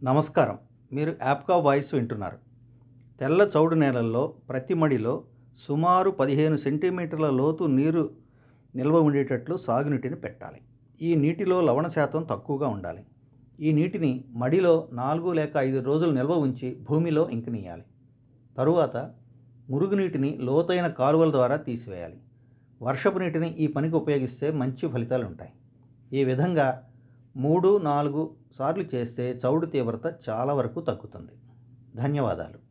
నమస్కారం మీరు యాప్కా వాయిస్ వింటున్నారు తెల్ల చౌడు నేలల్లో ప్రతి మడిలో సుమారు పదిహేను సెంటీమీటర్ల లోతు నీరు నిల్వ ఉండేటట్లు సాగునీటిని పెట్టాలి ఈ నీటిలో లవణ శాతం తక్కువగా ఉండాలి ఈ నీటిని మడిలో నాలుగు లేక ఐదు రోజులు నిల్వ ఉంచి భూమిలో ఇంకనీయాలి తరువాత మురుగునీటిని లోతైన కాలువల ద్వారా తీసివేయాలి వర్షపు నీటిని ఈ పనికి ఉపయోగిస్తే మంచి ఫలితాలు ఉంటాయి ఈ విధంగా మూడు నాలుగు సార్లు చేస్తే చౌడు తీవ్రత చాలా వరకు తగ్గుతుంది ధన్యవాదాలు